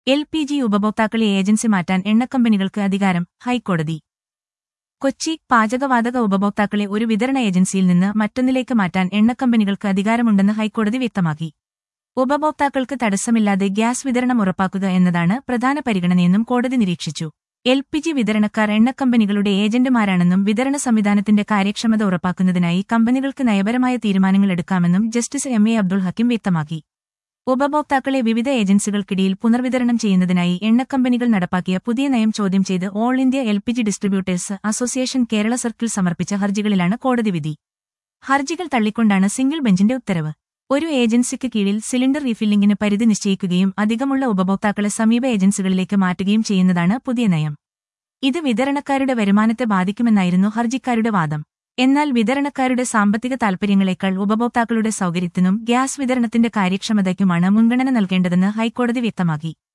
L P G ഉപഭോക്താക്കളെ agency മാറ്റാൻ എണ്ണക്കമ്പനികൾക്ക് അധികാരം ഹൈക്കോടതി കൊച്ചി പാചകവാതക ഉപഭോക്താക്കളെ ഒരു വിതരണ ഏജൻസിയിൽ നിന്ന് മറ്റൊന്നിലേക്ക് മാറ്റാൻ എണ്ണക്കമ്പനികൾക്ക് അധികാരമുണ്ടെന്ന് ഹൈക്കോടതി വ്യക്തമാക്കി ഉപഭോക്താക്കൾക്ക് തടസ്സമില്ലാതെ ഗ്യാസ് വിതരണം ഉറപ്പാക്കുക എന്നതാണ് പ്രധാന പരിഗണനയെന്നും കോടതി നിരീക്ഷിച്ചു എൽ പി ജി വിതരണക്കാർ എണ്ണക്കമ്പനികളുടെ ഏജന്റുമാരാണെന്നും വിതരണ സംവിധാനത്തിന്റെ കാര്യക്ഷമത ഉറപ്പാക്കുന്നതിനായി കമ്പനികൾക്ക് നയപരമായ തീരുമാനങ്ങൾ എടുക്കാമെന്നും justice M A Abdul Hakkim വ്യക്തമാക്കി ഉപഭോക്താക്കളെ വിവിധ ഏജൻസികൾക്കിടയിൽ പുനർവിതരണം ചെയ്യുന്നതിനായി എണ്ണക്കമ്പനികൾ നടപ്പാക്കിയ പുതിയ നയം ചോദ്യം ചെയ്ത് all India L P G distributors association Kerala circle സമർപ്പിച്ച ഹർജികളിലാണ് കോടതി വിധി ഹർജികൾ തള്ളിക്കൊണ്ടാണ് സിംഗിൾ ബെഞ്ചിന്റെ ഉത്തരവ് ഒരു ഏജൻസിക്ക് കീഴിൽ സിലിണ്ടർ റീഫില്ലിംഗിന് പരിധി നിശ്ചയിക്കുകയും അധികമുള്ള ഉപഭോക്താക്കളെ സമീപ ഏജൻസികളിലേക്ക് മാറ്റുകയും ചെയ്യുന്നതാണ് പുതിയ നയം ഇത് വിതരണക്കാരുടെ വരുമാനത്തെ ബാധിക്കുമെന്നായിരുന്നു ഹർജിക്കാരുടെ വാദം എന്നാൽ വിതരണക്കാരുടെ സാമ്പത്തിക താൽപര്യങ്ങളെക്കാൾ ഉപഭോക്താക്കളുടെ സൗകര്യത്തിനും ഗ്യാസ് വിതരണത്തിന്റെ കാര്യക്ഷമതയ്ക്കുമാണ് മുൻഗണന നൽകേണ്ടതെന്ന് ഹൈക്കോടതി വ്യക്തമാക്കി